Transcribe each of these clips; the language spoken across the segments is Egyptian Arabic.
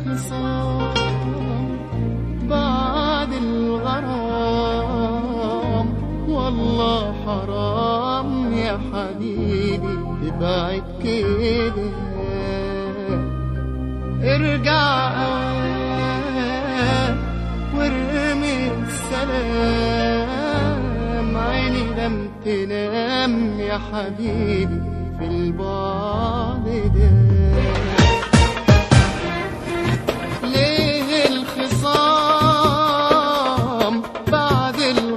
الخصام بعد الغرام والله حرام يا حبيبي تبعد كده ارجع وارمي السلام عيني لم تنام يا حبيبي في البعد ده ليه الخصام بعد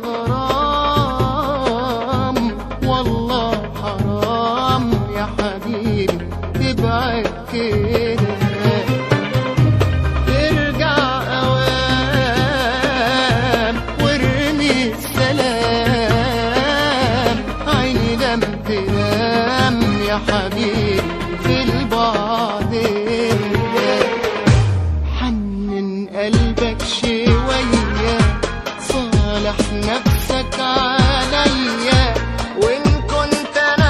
الغرام والله حرام يا حبيبي تبعد كده ترجع اوام وارمي السلام عيني لم تنام يا حبيبي في البعد حنن قلبك شوية صالح نفسك عليا وإن كنت أنا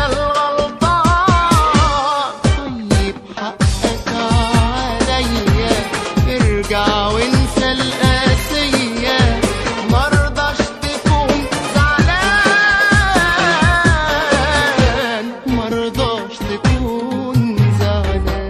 الغلطان طيب حقك عليا ارجع وانسى القاسية مرضاش تكون زعلان مرضاش تكون زعلان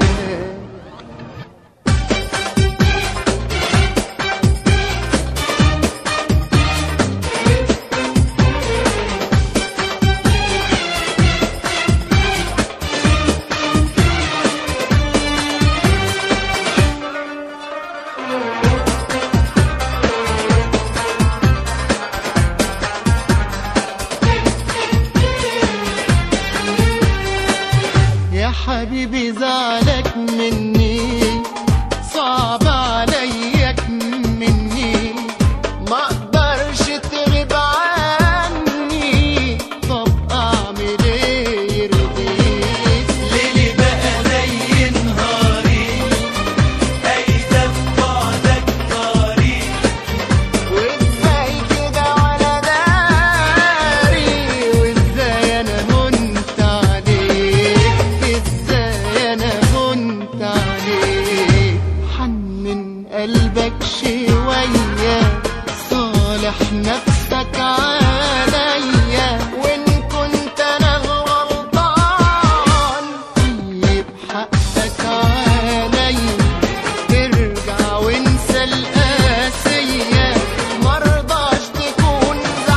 يا حبيبي زعلك مني صعب عليك مني ما اقدرش تغيب عني طب اعمل ايه يرضيك ليلي بقى زي نهاري أيدة بعدك طاري وازاي كده ولا داري وازاي انا هنت عليك ازاي انا هنت عليك حنن قلبك شوية صالح نفسك عليا وان كنت انا الغلطان طيب حقك عليا ترجع وانسى القاسية مرضاش تكون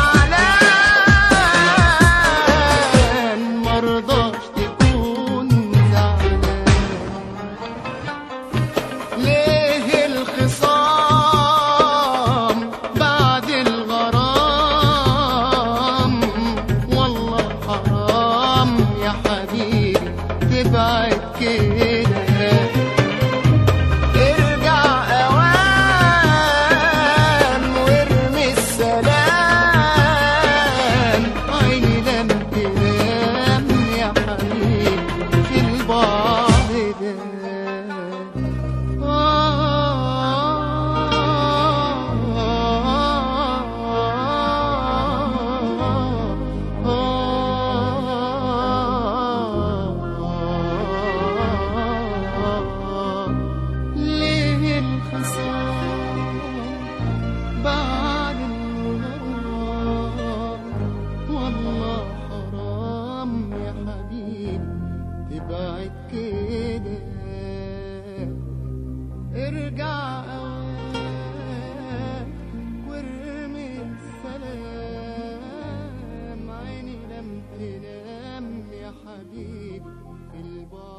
زعلان مرضاش تكون زعلان ليه الخصام بعد الغرام والله حرام يا حبيبي تبعد كده ارجع اوام وارمي السلام عيني لم تنام يا حبيبي في البعد ده ليه الخصام بعد الغرام والله حرام يا حبيبي تبعد كده ارجع أوام وارمي السلام عيني لم تنام يا حبيبي في البعد